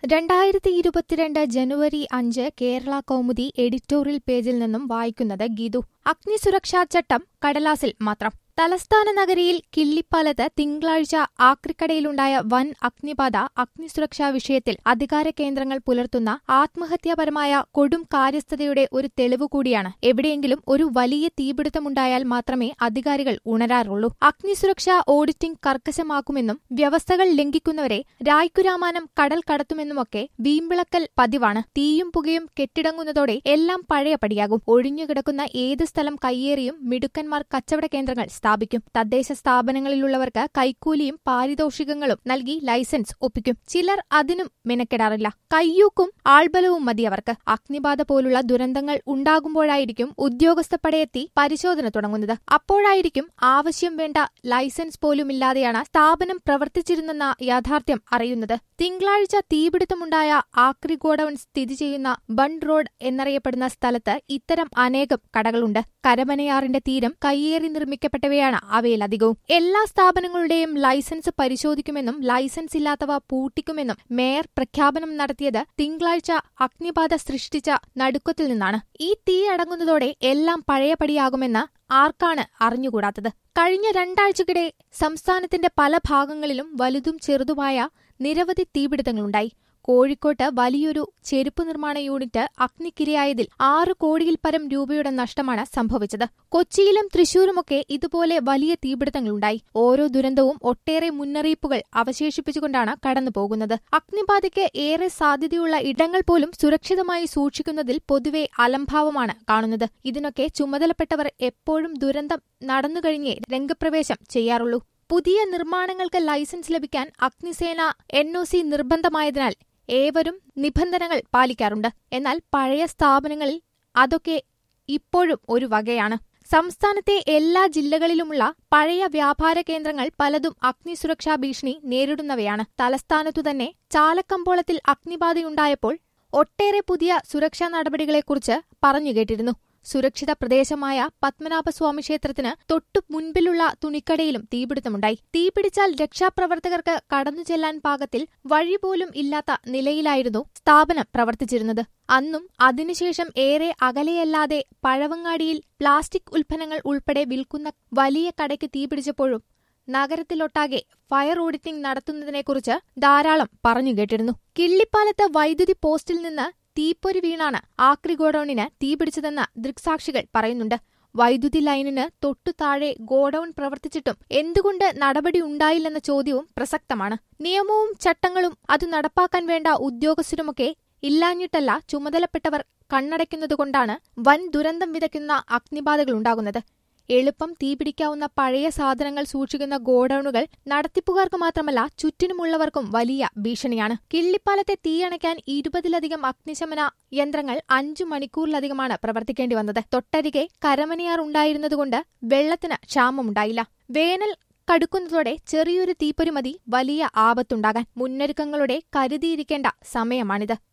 രണ്ടായിരത്തി ഇരുപത്തിരണ്ട് ജനുവരി അഞ്ച് കേരള കൗമുദി എഡിറ്റോറിയൽ പേജിൽ നിന്നും വായിക്കുന്നത് ഗീതു അഗ്നിസുരക്ഷാ ചട്ടം കടലാസിൽ മാത്രം തലസ്ഥാന നഗരിയിൽ കിള്ളിപ്പാലത്ത് തിങ്കളാഴ്ച ആക്രിക്കടയിലുണ്ടായ വൻ അഗ്നിബാധ അഗ്നിസുരക്ഷാ വിഷയത്തിൽ അധികാര കേന്ദ്രങ്ങൾ പുലർത്തുന്ന ആത്മഹത്യാപരമായ കൊടും കാര്യസ്ഥതയുടെ ഒരു തെളിവ് കൂടിയാണ് എവിടെയെങ്കിലും ഒരു വലിയ തീപിടുത്തമുണ്ടായാൽ മാത്രമേ അധികാരികൾ ഉണരാറുള്ളൂ അഗ്നിസുരക്ഷാ ഓഡിറ്റിംഗ് കർക്കശമാക്കുമെന്നും വ്യവസ്ഥകൾ ലംഘിക്കുന്നവരെ രായ്ക്കുരാമാനം കടൽ കടത്തുമെന്നുമൊക്കെ വീമ്പിളക്കൽ പതിവാണ് തീയും പുകയും കെട്ടിടങ്ങുന്നതോടെ എല്ലാം പഴയ പടിയാകും ഒഴിഞ്ഞുകിടക്കുന്ന ഏത് സ്ഥലം കയ്യേറിയും മിടുക്കന്മാർ കച്ചവട കേന്ദ്രങ്ങൾ സ്ഥാപിക്കും തദ്ദേശ സ്ഥാപനങ്ങളിലുള്ളവർക്ക് കൈക്കൂലിയും പാരിതോഷികങ്ങളും നൽകി ലൈസൻസ് ഒപ്പിക്കും ചിലർ അതിനും മെനക്കെടാറില്ല കയ്യൂക്കും ആൾബലവും മതി അവർക്ക് അഗ്നിബാധ പോലുള്ള ദുരന്തങ്ങൾ ഉണ്ടാകുമ്പോഴായിരിക്കും ഉദ്യോഗസ്ഥ പടയെത്തി പരിശോധന തുടങ്ങുന്നത് അപ്പോഴായിരിക്കും ആവശ്യം വേണ്ട ലൈസൻസ് പോലുമില്ലാതെയാണ് സ്ഥാപനം പ്രവർത്തിച്ചിരുന്നെന്ന യാഥാർത്ഥ്യം അറിയുന്നത് തിങ്കളാഴ്ച തീപിടുത്തമുണ്ടായ ആക്രി ഗോഡൌൺ സ്ഥിതി ചെയ്യുന്ന ബണ്ട് റോഡ് എന്നറിയപ്പെടുന്ന സ്ഥലത്ത് ഇത്തരം അനേകം കടകളുണ്ട് കരമനയാറിന്റെ തീരം കയ്യേറി നിർമ്മിക്കപ്പെട്ടവയാണ് അവയിലധികവും എല്ലാ സ്ഥാപനങ്ങളുടെയും ലൈസൻസ് പരിശോധിക്കുമെന്നും ലൈസൻസ് ഇല്ലാത്തവ പൂട്ടിക്കുമെന്നും മേയർ പ്രഖ്യാപനം നടത്തിയത് തിങ്കളാഴ്ച അഗ്നിബാധ സൃഷ്ടിച്ച നടുക്കത്തിൽ നിന്നാണ് ഈ തീ അടങ്ങുന്നതോടെ എല്ലാം പഴയപടിയാകുമെന്ന് ആർക്കാണ് അറിഞ്ഞുകൂടാത്തത് കഴിഞ്ഞ രണ്ടാഴ്ചക്കിടെ സംസ്ഥാനത്തിന്റെ പല ഭാഗങ്ങളിലും വലുതും ചെറുതുമായ നിരവധി തീപിടുത്തങ്ങളുണ്ടായി കോഴിക്കോട്ട് വലിയൊരു ചെരുപ്പ് നിർമ്മാണ യൂണിറ്റ് അഗ്നിക്കിരയായതിൽ ആറ് കോടിയിൽ പരം രൂപയുടെ നഷ്ടമാണ് സംഭവിച്ചത് കൊച്ചിയിലും തൃശൂരുമൊക്കെ ഇതുപോലെ വലിയ തീപിടുത്തങ്ങളുണ്ടായി ഓരോ ദുരന്തവും ഒട്ടേറെ മുന്നറിയിപ്പുകൾ അവശേഷിപ്പിച്ചുകൊണ്ടാണ് കടന്നുപോകുന്നത് അഗ്നിബാധയ്ക്ക് ഏറെ സാധ്യതയുള്ള ഇടങ്ങൾ പോലും സുരക്ഷിതമായി സൂക്ഷിക്കുന്നതിൽ പൊതുവെ അലംഭാവമാണ് കാണുന്നത് ഇതിനൊക്കെ ചുമതലപ്പെട്ടവർ എപ്പോഴും ദുരന്തം നടന്നുകഴിഞ്ഞേ രംഗപ്രവേശം ചെയ്യാറുള്ളൂ പുതിയ നിർമ്മാണങ്ങൾക്ക് ലൈസൻസ് ലഭിക്കാൻ അഗ്നിസേന എൻ ഒ സി നിർബന്ധമായതിനാൽ ഏവരും നിബന്ധനകൾ പാലിക്കാറുണ്ട് എന്നാൽ പഴയ സ്ഥാപനങ്ങളിൽ അതൊക്കെ ഇപ്പോഴും ഒരു വകയാണ് സംസ്ഥാനത്തെ എല്ലാ ജില്ലകളിലുമുള്ള പഴയ വ്യാപാര കേന്ദ്രങ്ങൾ പലതും അഗ്നിസുരക്ഷാ ഭീഷണി നേരിടുന്നവയാണ് തലസ്ഥാനത്തു തന്നെ ചാലക്കമ്പോളത്തിൽ അഗ്നിബാധയുണ്ടായപ്പോൾ ഒട്ടേറെ പുതിയ സുരക്ഷാ നടപടികളെക്കുറിച്ച് പറഞ്ഞുകേട്ടിരുന്നു സുരക്ഷിത പ്രദേശമായ പത്മനാഭസ്വാമി ക്ഷേത്രത്തിന് തൊട്ടു മുൻപിലുള്ള തുണിക്കടയിലും തീപിടുത്തമുണ്ടായി തീപിടിച്ചാൽ രക്ഷാപ്രവർത്തകർക്ക് കടന്നു ചെല്ലാൻ പാകത്തിൽ വഴി പോലും ഇല്ലാത്ത നിലയിലായിരുന്നു സ്ഥാപനം പ്രവർത്തിച്ചിരുന്നത് അന്നും അതിനുശേഷം ഏറെ അകലെയല്ലാതെ പഴവങ്ങാടിയിൽ പ്ലാസ്റ്റിക് ഉൽപ്പന്നങ്ങൾ ഉൾപ്പെടെ വിൽക്കുന്ന വലിയ കടയ്ക്ക് തീപിടിച്ചപ്പോഴും നഗരത്തിലൊട്ടാകെ ഫയർ ഓഡിറ്റിംഗ് നടത്തുന്നതിനെക്കുറിച്ച് ധാരാളം പറഞ്ഞുകേട്ടിരുന്നു കിള്ളിപ്പാലത്ത് വൈദ്യുതി പോസ്റ്റിൽ നിന്ന് തീപ്പൊരി വീണാണ് ആക്രി ഗോഡൌണിന് തീപിടിച്ചതെന്ന് ദൃക്സാക്ഷികൾ പറയുന്നുണ്ട് വൈദ്യുതി ലൈനിന് തൊട്ടു താഴെ ഗോഡൌൺ പ്രവർത്തിച്ചിട്ടും എന്തുകൊണ്ട് നടപടി ഉണ്ടായില്ലെന്ന ചോദ്യവും പ്രസക്തമാണ് നിയമവും ചട്ടങ്ങളും അത് നടപ്പാക്കാൻ വേണ്ട ഉദ്യോഗസ്ഥരുമൊക്കെ ഇല്ലാഞ്ഞിട്ടല്ല ചുമതലപ്പെട്ടവർ കണ്ണടയ്ക്കുന്നതുകൊണ്ടാണ് വൻ ദുരന്തം വിതയ്ക്കുന്ന അഗ്നിബാധകളുണ്ടാകുന്നത് എളുപ്പം തീപിടിക്കാവുന്ന പഴയ സാധനങ്ങൾ സൂക്ഷിക്കുന്ന ഗോഡൌണുകൾ നടത്തിപ്പുകാർക്ക് മാത്രമല്ല ചുറ്റിനുമുള്ളവർക്കും വലിയ ഭീഷണിയാണ് കിള്ളിപ്പാലത്തെ തീയണയ്ക്കാൻ ഇരുപതിലധികം അഗ്നിശമന യന്ത്രങ്ങൾ അഞ്ചു മണിക്കൂറിലധികമാണ് പ്രവർത്തിക്കേണ്ടി വന്നത് തൊട്ടരികെ കരമനയാർ ഉണ്ടായിരുന്നതുകൊണ്ട് വെള്ളത്തിന് ക്ഷാമമുണ്ടായില്ല വേനൽ കടുക്കുന്നതോടെ ചെറിയൊരു തീപ്പൊരി മതി വലിയ ആപത്തുണ്ടാകാൻ മുന്നൊരുക്കങ്ങളുടെ കരുതിയിരിക്കേണ്ട സമയമാണിത്